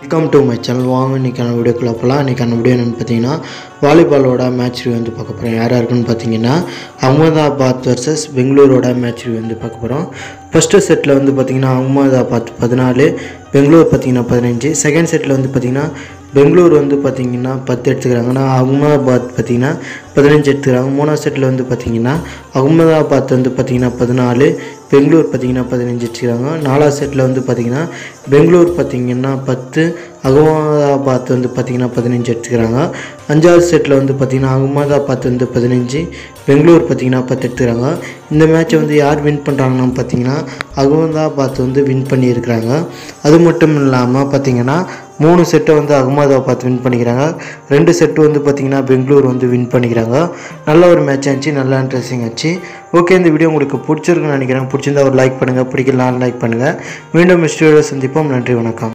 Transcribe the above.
welcome to my channel வாங்க இன்றைக்கான வீடியோக்குள்ள போகலாம் இன்றைக்கான வீடியோ என்னென்னு பார்த்தீங்கன்னா வாலிபாலோட மேட்ச் ரிவ்யூ வந்து பார்க்க போகிறோம் யார் யாருக்குன்னு பார்த்தீங்கன்னா அகமதாபாத் வர்சஸ் பெங்களூரோட மேட்ச் ரிவ்யூ வந்து பார்க்க போகிறோம் ஃபஸ்ட்டு செட்டில் வந்து பார்த்தீங்கன்னா அகமதாபாத் பதினாலு பெங்களூர் பார்த்தீங்கன்னா பதினஞ்சு செகண்ட் செட்டில் வந்து பார்த்தீங்கன்னா பெங்களூர் வந்து பார்த்தீங்கன்னா பத்து எடுத்துக்கிறாங்க ஆனால் அகமதாபாத் பார்த்தீங்கன்னா பதினஞ்சு எடுத்துக்கிறாங்க மூணாவது செட்டில் வந்து பார்த்தீங்கன்னா அகமதாபாத் வந்து பார்த்தீங்கன்னா பதினாலு பெங்களூர் பார்த்தீங்கன்னா பதினஞ்சு வச்சுக்கிறாங்க நாலாவது செட்டில் வந்து பார்த்தீங்கன்னா பெங்களூர் பார்த்தீங்கன்னா பத்து அகமதாபாத் வந்து பார்த்தீங்கன்னா பதினஞ்சு எடுத்துக்கிறாங்க அஞ்சாவது செட்டில் வந்து பார்த்தீங்கன்னா அகமதாபாத் வந்து பதினஞ்சு பெங்களூர் பார்த்தீங்கன்னா பத்து எடுத்துக்கிறாங்க இந்த மேட்ச்சை வந்து யார் வின் பண்ணுறாங்கன்னு பார்த்தீங்கன்னா அகமதாபாத் வந்து வின் பண்ணியிருக்கிறாங்க அது மட்டும் இல்லாமல் பார்த்தீங்கன்னா மூணு செட்டை வந்து அகமதாபாத் வின் பண்ணிக்கிறாங்க ரெண்டு செட்டு வந்து பார்த்தீங்கன்னா பெங்களூர் வந்து வின் பண்ணிக்கிறாங்க நல்ல ஒரு மேட்ச் ஆச்சு நல்லா இன்ட்ரெஸ்டிங் ஆச்சு ஓகே இந்த வீடியோ உங்களுக்கு பிடிச்சிருக்குன்னு நினைக்கிறேன் பிடிச்சிருந்தா ஒரு லைக் பண்ணுங்கள் பிடிக்கலாம் லைக் பண்ணுங்கள் மீண்டும் மிஸ்டரோட சந்திப்போம் நன்றி வணக்கம்